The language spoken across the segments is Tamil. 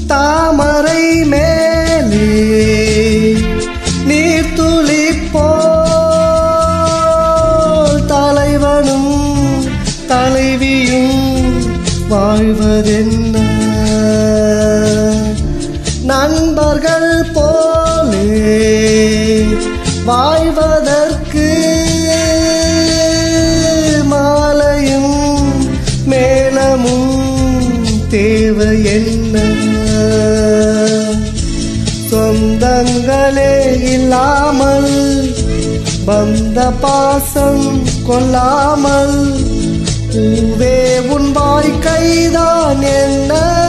தாமரை மேலே நீர்த்துளி போல் தலைவனும் தலைவியும் வாழ்வதென்ன நண்பர்கள் போலே வாழ்வதற்கு மாலையும் மேளமும் தேவை என்ன சொந்தங்களே இல்லாமல் வந்த பாசம் கொள்ளாமல் பூவே உன் வாழ்க்கைதான் என்ன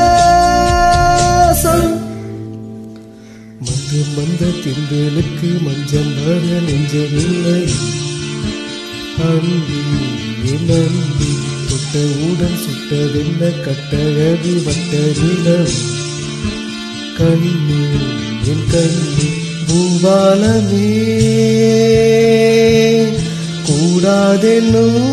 சொல் மந்து மந்த திங்களுக்கு மஞ்சம் வர நெஞ்சமில்லை அன்பி என் அன்பி தொட்டவுடன் சுட்டதென்ன கட்டழகு வட்ட நிலம் கண்ணீர் என் கண்ணீர் பூபாலமே கூடாதென்னும்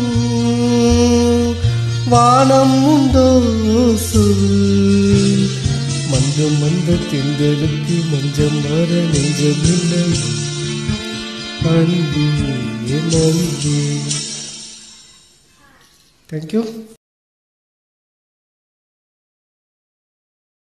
வானம் உண்டோ சொல் மந்த மந்த திங்களுக்கு மஞ்சம் வர நெஞ்சமில்லை அன்பி என் அன்பி தேங்க்யூ